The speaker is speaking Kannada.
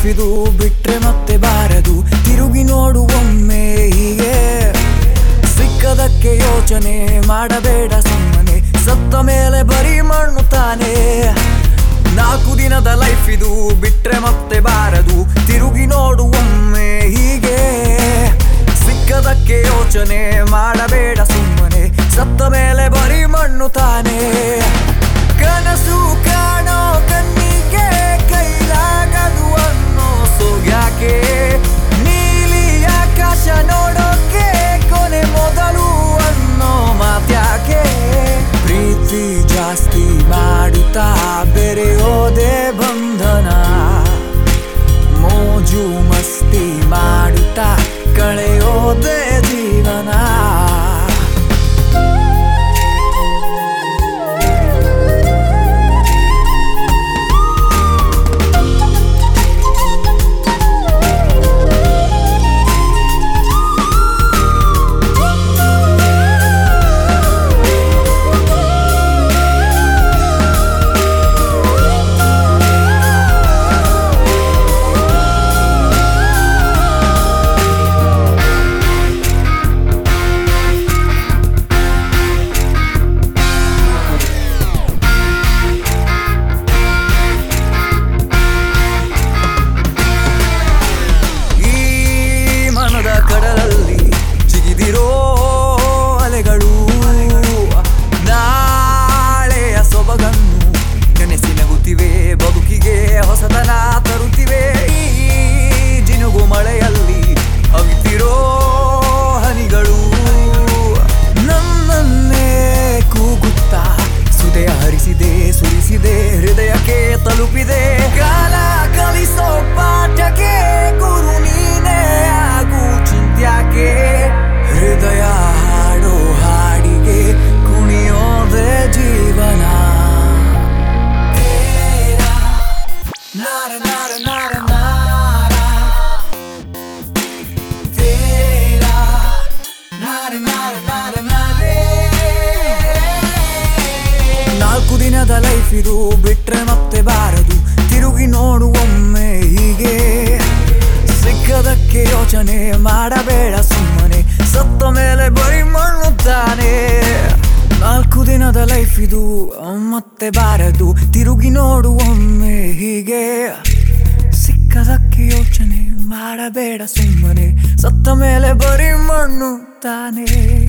ಇದು ಬಿಟ್ರೆ ಮತ್ತೆ ಬಾರದು ತಿರುಗಿ ನೋಡು ಒಮ್ಮೆ ಹೀಗೆ ಸಿಕ್ಕದಕ್ಕೆ ಯೋಚನೆ ಮಾಡಬೇಡ ಸುಮ್ಮನೆ ಸತ್ತ ಮೇಲೆ ಬರೀ ಮಣ್ಣು ತಾನೆ ನಾಲ್ಕು ದಿನದ ಲೈಫ್ ಇದು ಬಿಟ್ರೆ ಮತ್ತೆ ಬಾರದು ತಿರುಗಿ ನೋಡು ಒಮ್ಮೆ ಹೀಗೆ ಸಿಕ್ಕದಕ್ಕೆ ಯೋಚನೆ ಮಾಡಬೇಡ ಸುಮ್ಮನೆ ಸತ್ತ ಮೇಲೆ ಬರೀ ಮಣ್ಣು ತಾನೆ ಕನಸು ಕಾಣೋ ಕಣ್ಣಿಗೆ ಕೈಲಾಗದು ಅನ್ನೋ ಸೋಗ್ಯಾಕೆ ನೀಲಿ ಆಕಾಶ ನೋಡೋಕೆ ಕೊನೆ ಮೊದಲು ಅನ್ನೋ ಮಾತ್ಯಾಕೆ ಪ್ರೀತಿ ಜಾಸ್ತಿ ಮಾಡುತ್ತಾ ಬೆರೆಯೋದೇ ಬಂಧನ ಮೋಜು ಮಸ್ತಿ ಮಾಡುತ್ತಾ ಕಳೆಯೋದೇ ಜೀವನ ಈ ಮನದ ಕಡಲಲ್ಲಿ ಜಿಗಿದಿರೋ ಅಲೆಗಳು ನಾಳೆಯ ಸೊಬಗನ್ನು ನೆನೆಸಿ ನಗುತ್ತಿವೆ ಬದುಕಿಗೆ ಹೊಸತನ ತರುತ್ತಿವೆ ಈ ಜಿನುಗು ಮಳೆಯಲ್ಲಿ ಅವಿತಿರೋ ಹನಿಗಳು ನನ್ನನ್ನೇ ಕೂಗುತ್ತಾ ಸುದೆಯ ಹರಿಸಿದೆ ಸುರಿಸಿದೆ ಹೃದಯಕ್ಕೆ ತಲುಪಿದೆ ಕಾಲ ಕಲಿಸೋ ಪಾಠಕ್ಕೆ ಗುರು ನೀನೇ ಆಗು ಚಿಂತ್ಯಾಕೆ ಹೃದಯ ಹಾಡೋ ಹಾಡಿಗೆ ಕುಣಿಯೋದೇ ಜೀವನ ನಾರ ನಾರ ನಾರ ನಾರ ತೇರಾ ನಾರ ನಾರ ನಾರ ನಾರೇ ನಾಲ್ಕು ದಿನದ ಲೈಫ್ ಇದು ಬಿಟ್ರೆ ಮತ್ತೆ ಬಾರದು ತಿರುಗಿ ನೋಡು ಒಮ್ಮೆ ಹೀಗೆ ಸಿಕ್ಕದಕ್ಕೆ ಯೋಚನೆ ಮಾಡಬೇಡ ಸುಮ್ಮನೆ ಸತ್ತ ಮೇಲೆ ಬರೀ ಮಣ್ಣು ತಾನೆ ನಾಲ್ಕು ದಿನದ ಲೈಫ್ ಇದು ಮತ್ತೆ ಬಾರದು ತಿರುಗಿ ನೋಡು ಒಮ್ಮೆ ಹೀಗೆ ಸಿಕ್ಕದಕ್ಕೆ ಯೋಚನೆ ಮಾಡಬೇಡ ಸುಮ್ಮನೆ ಸತ್ತ ಮೇಲೆ ಬರೀ ಮಣ್ಣು ತಾನೇ